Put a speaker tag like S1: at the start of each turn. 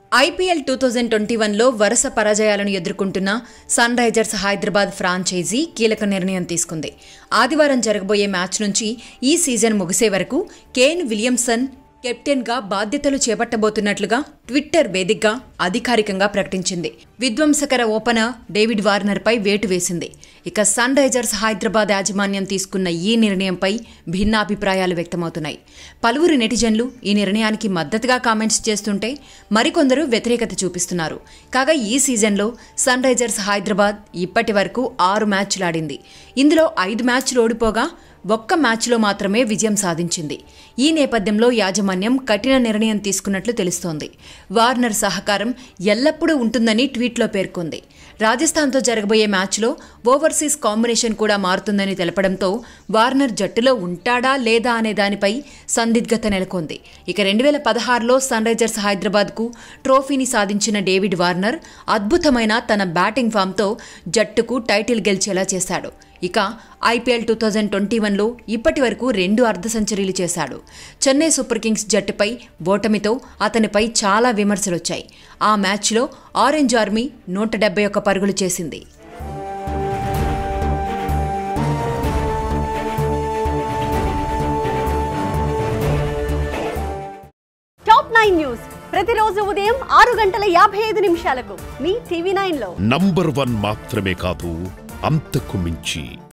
S1: IPL two thousand twenty వన్లో వరుస పరాజయాలను ఎదుర్కొంటున్న సన్ రైజర్స్ హైదరాబాద్ ఫ్రాంచైజీ కీలక నిర్ణయం తీసుకుంది ఆదివారం జరగబోయే మ్యాచ్ నుంచి ఈ సీజన్ ముగిసే వరకు కేన్ విలియమ్సన్ కెప్టెన్గా బాధ్యతలు చేపట్టబోతున్నట్లుగా ట్విట్టర్ వేదికగా అధికారికంగా ప్రకటించింది విధ్వంసకర ఓపెనర్ డేవిడ్ వార్నర్పై వేటు వేసింది ఇక సన్ రైజర్స్ హైదరాబాద్ యాజమాన్యం తీసుకున్న ఈ నిర్ణయంపై భిన్నాభిప్రాయాలు వ్యక్తమవుతున్నాయి పలువురు నెటిజన్లు ఈ నిర్ణయానికి మద్దతుగా కామెంట్స్ చేస్తుంటే మరికొందరు వ్యతిరేకత చూపిస్తున్నారు కాగా ఈ సీజన్లో సన్ రైజర్స్ హైదరాబాద్ ఇప్పటి వరకు ఆరు మ్యాచ్లు ఆడింది ఇందులో ఐదు మ్యాచ్లు ఓడిపోగా ఒక్క మ్యాచ్లో మాత్రమే విజయం సాధించింది ఈ నేపథ్యంలో యాజమాన్యం కఠిన నిర్ణయం తీసుకున్నట్లు తెలుస్తోంది వార్నర్ సహకారం ఎల్లప్పుడూ ఉంటుందని ట్వీట్లో పేర్కొంది రాజస్థాన్తో జరగబోయే మ్యాచ్లో ఓవర్సీస్ కాంబినేషన్ కూడా మారుతుందని తెలపడంతో వార్నర్ జట్టులో ఉంటాడా లేదా అనే దానిపై సందిగ్ధత నెలకొంది ఇక రెండు వేల పదహారులో సన్ రైజర్స్ హైదరాబాద్కు ట్రోఫీని సాధించిన డేవిడ్ వార్నర్ అద్భుతమైన తన బ్యాటింగ్ ఫామ్తో జట్టుకు టైటిల్ గెలిచేలా చేశాడు ఇక ఐపీఎల్ టూ థౌజండ్ ట్వంటీ వన్లో ఇప్పటి వరకు రెండు అర్ధ సెంచరీలు చేశాడు చెన్నై సూపర్ కింగ్స్ జట్టుపై ఓటమితో అతనిపై చాలా విమర్శలొచ్చాయి ఆ మ్యాచ్లో ఆరెంజ్ ఆర్మీ నూట డెబ్బై ఒక్క పరుగులు చేసింది
S2: టాప్ నైన్ న్యూస్ ప్రతిరోజు ఉదయం ఆరు గంటల యాభై ఐదు నిమిషాలకు మీ టీవీ నైన్ లో
S3: నంబర్ వన్ మాత్రమే కాదు అంతకు మించి